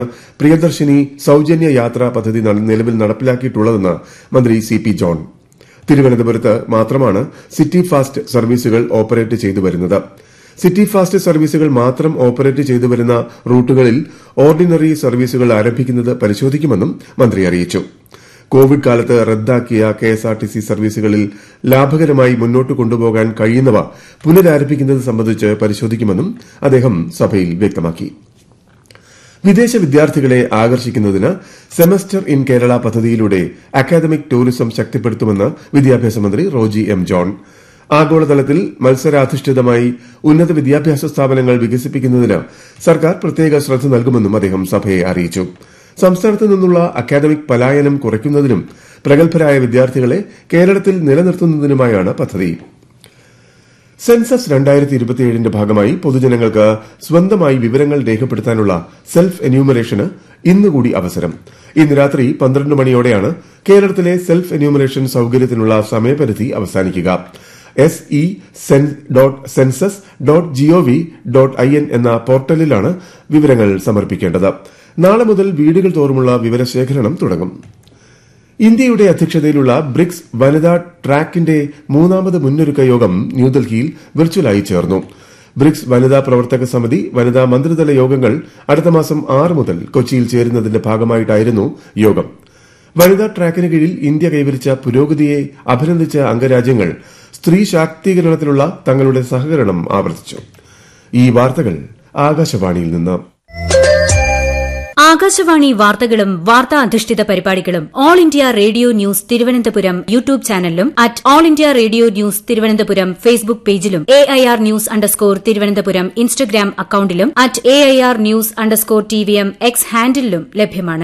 പ്രിയദർശിനി സൌജന്യ യാത്രാ പദ്ധതി നിലവിൽ നടപ്പിലാക്കിയിട്ടുള്ളതെന്ന് മന്ത്രി സി പി ജോൺ തിരുവനന്തപുരത്ത് മാത്രമാണ് സിറ്റി ഫാസ്റ്റ് സർവീസുകൾ ഓപ്പറേറ്റ് ചെയ്തുവരുന്നത് സിറ്റി ഫാസ്റ്റ് സർവീസുകൾ മാത്രം ഓപ്പറേറ്റ് ചെയ്തുവരുന്ന റൂട്ടുകളിൽ ഓർഡിനറി സർവീസുകൾ ആരംഭിക്കുന്നത് പരിശോധിക്കുമെന്നും മന്ത്രി അറിയിച്ചു കോവിഡ് കാലത്ത് റദ്ദാക്കിയ കെഎസ്ആർടിസി സർവീസുകളിൽ ലാഭകരമായി മുന്നോട്ട് കൊണ്ടുപോകാൻ കഴിയുന്നവ പുനരാരംഭിക്കുന്നത് സംബന്ധിച്ച് പരിശോധിക്കുമെന്നും അദ്ദേഹം സഭയിൽ വ്യക്തമാക്കി വിദേശ വിദ്യാർത്ഥികളെ ആകർഷിക്കുന്നതിന് സെമസ്റ്റർ ഇൻ കേരള പദ്ധതിയിലൂടെ അക്കാദമിക് ടൂറിസം ശക്തിപ്പെടുത്തുമെന്ന് വിദ്യാഭ്യാസ മന്ത്രി റോജി എം ജോൺ ആഗോളതലത്തിൽ മത്സരാധിഷ്ഠിതമായി ഉന്നത വിദ്യാഭ്യാസ സ്ഥാപനങ്ങൾ വികസിപ്പിക്കുന്നതിന് സർക്കാർ പ്രത്യേക ശ്രദ്ധ നൽകുമെന്നും അദ്ദേഹം സഭയെ അറിയിച്ചു സംസ്ഥാനത്ത് നിന്നുള്ള അക്കാദമിക് പലായനം കുറയ്ക്കുന്നതിനും പ്രഗത്ഭരായ വിദ്യാർത്ഥികളെ കേരളത്തിൽ നിലനിർത്തുന്നതിനുമായാണ് പദ്ധതി സെൻസസ് രണ്ടായിരത്തി ഇരുപത്തിയേഴിന്റെ ഭാഗമായി പൊതുജനങ്ങൾക്ക് സ്വന്തമായി വിവരങ്ങൾ രേഖപ്പെടുത്താനുള്ള സെൽഫ് എന്യൂമറേഷന് ഇന്നുകൂടി അവസരം ഇന്ന് രാത്രി പന്ത്രണ്ട് മണിയോടെയാണ് കേരളത്തിലെ സെൽഫ് എന്യൂമറേഷൻ സൌകര്യത്തിനുള്ള സമയപരിധി അവസാനിക്കുക S E dot census dot G O V dot I N എന്ന പോർട്ടലിലാണ് വിവരങ്ങൾ സമർപ്പിക്കേണ്ടത് നാളെ മുതൽ വീടുകൾ തോറുമുള്ള വിവരശേഖരണം തുടങ്ങും ഇന്ത്യയുടെ അധ്യക്ഷതയിലുള്ള ബ്രിക്സ് വനിതാ ട്രാക്കിന്റെ മൂന്നാമത് മുന്നൊരുക്ക യോഗം ന്യൂഡൽഹിയിൽ വിർച്വലായി ചേർന്നു ബ്രിക്സ് വനിതാ പ്രവർത്തക സമിതി വനിതാ മന്ത്രിതല യോഗങ്ങൾ അടുത്ത മാസം ആറ് മുതൽ കൊച്ചിയിൽ ചേരുന്നതിന്റെ ഭാഗമായിട്ടായിരുന്നു യോഗം വനിതാ ട്രാക്കിന് കീഴിൽ ഇന്ത്യ കൈവരിച്ച പുരോഗതിയെ അഭിനന്ദിച്ച അംഗരാജ്യങ്ങൾ സ്ത്രീ ശാക്തീകരണത്തിലുള്ള തങ്ങളുടെ സഹകരണം ആവർത്തിച്ചു ഈ വാർത്തകൾ ആകാശവാണിയിൽ നിന്ന് ആകാശവാണി വാർത്തകളും വാർത്താ അധിഷ്ഠിത പരിപാടികളും all India radio news Thiruvananthapuram YouTube ചാനലിലും at all India radio news Thiruvananthapuram Facebook പേജിലും A I R news underscore Thiruvananthapuram Instagram അക്കൌണ്ടിലും at A I R news underscore T V M X ഹാൻഡിലും ലഭ്യമാണ്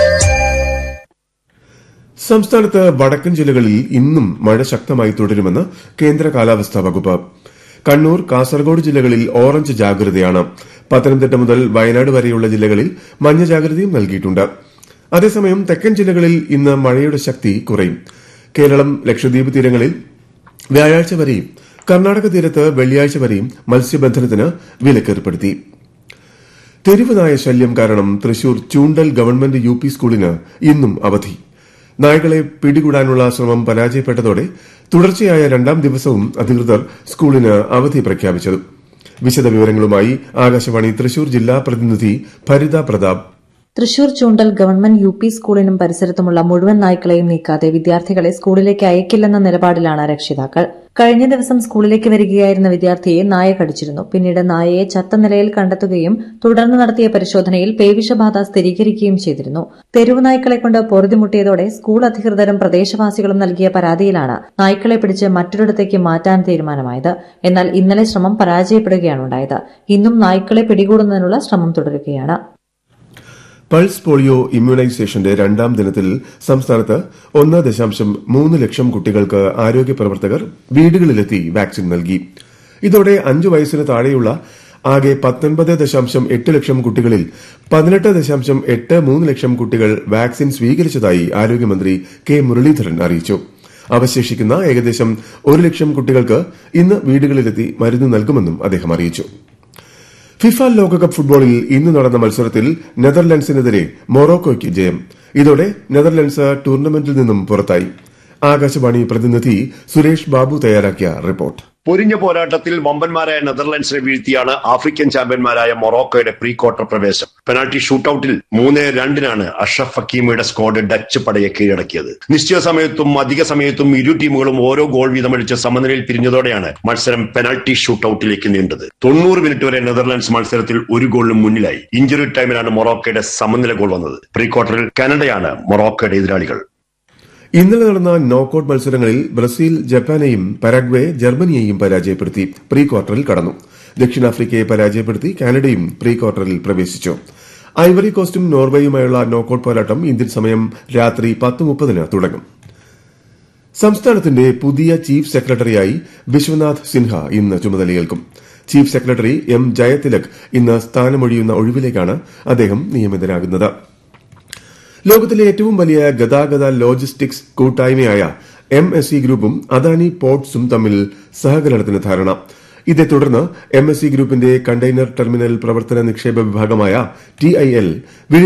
സംസ്ഥാനത്ത് വടക്കൻ ജില്ലകളിൽ ഇന്നും മഴ ശക്തമായി തുടരുമെന്ന് കേന്ദ്ര കാലാവസ്ഥാ വകുപ്പ് കണ്ണൂർ കാസർഗോഡ് ജില്ലകളിൽ ഓറഞ്ച് ജാഗ്രതയാണ് പത്തനംതിട്ട മുതൽ വയനാട് വരെയുള്ള ജില്ലകളിൽ മഞ്ഞ ജാഗ്രതയും നൽകിയിട്ടുണ്ട് അതേസമയം തെക്കൻ ജില്ലകളിൽ ഇന്ന് മഴയുടെ ശക്തി കുറയും കേരളം ലക്ഷദ്വീപ് തീരങ്ങളിൽ വ്യാഴാഴ്ച വരെയും കർണാടക തീരത്ത് വെള്ളിയാഴ്ച വരെയും മത്സ്യബന്ധനത്തിന് വിലക്കേർപ്പെടുത്തി തെരുവുനായ ശല്യം കാരണം Thrissur Choondal government U P സ്കൂളിന് ഇന്നും അവധി നായകളെ പിടികൂടാനുള്ള ശ്രമം പരാജയപ്പെട്ടതോടെ തുടർച്ചയായ രണ്ടാം ദിവസവും അധികൃതർ സ്കൂളിന് അവധി പ്രഖ്യാപിച്ചത് വിശദവിവരങ്ങളുമായി ആകാശവാണി തൃശൂർ ജില്ലാ പ്രതിനിധി Bharitha Prathap Thrissur Choondal government U P സ്കൂളിനും പരിസരത്തുമുള്ള മുഴുവൻ നായ്ക്കളെയും നീക്കാതെ വിദ്യാർത്ഥികളെ സ്കൂളിലേക്ക് അയക്കില്ലെന്ന നിലപാടിലാണ് രക്ഷിതാക്കൾ കഴിഞ്ഞ ദിവസം സ്കൂളിലേക്ക് വരികയായിരുന്ന വിദ്യാർത്ഥിയെ നായ കടിച്ചിരുന്നു പിന്നീട് നായയെ ചത്ത നിലയിൽ കണ്ടെത്തുകയും തുടർന്ന് നടത്തിയ പരിശോധനയിൽ പേവിഷബാധ സ്ഥിരീകരിക്കുകയും ചെയ്തിരുന്നു തെരുവ് നായ്ക്കളെ കൊണ്ട് പൊറുതിമുട്ടിയതോടെ സ്കൂൾ അധികൃതരും പ്രദേശവാസികളും നൽകിയ പരാതിയിലാണ് നായ്ക്കളെ പിടിച്ച് മറ്റൊരിടത്തേക്ക് മാറ്റാൻ തീരുമാനമായത് എന്നാൽ ഇന്നലെ ശ്രമം പരാജയപ്പെടുകയാണുണ്ടായത് ഇന്നും നായ്ക്കളെ പിടികൂടുന്നതിനുള്ള ശ്രമം തുടരുകയാണ് പൾസ് പോളിയോ ഇമ്മ്യൂണൈസേഷന്റെ രണ്ടാം ദിനത്തിൽ സംസ്ഥാനത്ത് ഒന്ന് ദശാംശം മൂന്ന് ലക്ഷം കുട്ടികൾക്ക് ആരോഗ്യ പ്രവർത്തകർ വീടുകളിലെത്തി വാക്സിൻ നൽകി ഇതോടെ അഞ്ചു വയസ്സിന് താഴെയുള്ള ആകെ പത്തൊൻപത് ദശാംശം എട്ട് ലക്ഷം കുട്ടികളിൽ പതിനെട്ട് ദശാംശം എട്ട് മൂന്ന് ലക്ഷം കുട്ടികൾ വാക്സിൻ സ്വീകരിച്ചതായി ആരോഗ്യമന്ത്രി കെ മുരളീധരൻ അറിയിച്ചു അവശേഷിക്കുന്ന ഏകദേശം ഒരു ലക്ഷം കുട്ടികൾക്ക് ഇന്ന് വീടുകളിലെത്തി മരുന്ന് നൽകുമെന്നും അദ്ദേഹം അറിയിച്ചു ഫിഫ ലോകകപ്പ് ഫുട്ബോളിൽ ഇന്ന് നടന്ന മത്സരത്തിൽ നെതർലൻഡ്സിനെതിരെ മൊറോക്കോയ്ക്ക് ജയം ഇതോടെ നെതർലൻഡ്സ് ടൂർണമെന്റിൽ നിന്നും പുറത്തായി ആകാശവാണി പ്രതിനിധി സുരേഷ് ബാബു തയ്യാറാക്കിയ റിപ്പോർട്ട് പൊരിഞ്ഞ പോരാട്ടത്തിൽ വമ്പന്മാരായ നെതർലൻഡ്സിനെ വീഴ്ത്തിയാണ് ആഫ്രിക്കൻ ചാമ്പ്യന്മാരായ മൊറോക്കോയുടെ പ്രീ ക്വാർട്ടർ പ്രവേശം പെനാൽറ്റി ഷൂട്ടൌട്ടിൽ മൂന്ന് രണ്ടിനാണ് അഷ്റഫ് ഹക്കീമയുടെ സ്ക്വാഡ് ഡച്ച് പടയെ കീഴടക്കിയത് നിശ്ചയ സമയത്തും അധിക സമയത്തും ഇരു ടീമുകളും ഓരോ ഗോൾ വീതമടിച്ച് സമനിലയിൽ പിരിഞ്ഞതോടെയാണ് മത്സരം പെനാൽറ്റി ഷൂട്ടൌട്ടിലേക്ക് നീണ്ടത് തൊണ്ണൂറ് മിനിറ്റ് വരെ നെതർലൻഡ്സ് മത്സരത്തിൽ ഒരു ഗോളിനും മുന്നിലായി ഇഞ്ചുറി ടൈമിലാണ് മൊറോക്കോയുടെ സമനില ഗോൾ വന്നത് പ്രീ ക്വാർട്ടറിൽ കാനഡയാണ് മൊറോക്കോയുടെ എതിരാളികൾ ഇന്നലെ നടന്ന നോക്കൌട്ട് മത്സരങ്ങളിൽ ബ്രസീൽ ജപ്പാനെയും പരാഗ്വെ ജർമ്മനിയെയും പരാജയപ്പെടുത്തി പ്രീ ക്വാർട്ടറിൽ കടന്നു ദക്ഷിണാഫ്രിക്കയെ പരാജയപ്പെടുത്തി കാനഡയും പ്രീ ക്വാർട്ടറിൽ പ്രവേശിച്ചു ഐവറി കോസ്റ്റും നോർവേയുമായുള്ള നോക്കൌട്ട് പോരാട്ടം ഇന്ത്യൻ സമയം രാത്രി പത്ത് മുപ്പതിന് തുടങ്ങും സംസ്ഥാനത്തിന്റെ പുതിയ ചീഫ് സെക്രട്ടറിയായി വിശ്വനാഥ് സിൻഹ ഇന്ന് ചുമതലയേൽക്കും ചീഫ് സെക്രട്ടറി എം ജയതിലക് ഇന്ന് സ്ഥാനമൊഴിയുന്ന ഒഴിവിലേക്കാണ് അദ്ദേഹം നിയമിതനാകുന്നത് ലോകത്തിലെ ഏറ്റവും വലിയ ഗതാഗത ലോജിസ്റ്റിക്സ് കൂട്ടായ്മയായ എം എസ് സി ഗ്രൂപ്പും അദാനി പോർട്സും തമ്മിൽ സഹകരണത്തിന് ധാരണ ഇതേ തുടർന്ന് എം എസ് സി ഗ്രൂപ്പിന്റെ കണ്ടെയ്നർ ടെർമിനൽ പ്രവർത്തന നിക്ഷേപ വിഭാഗമായ ടി ഐ എൽ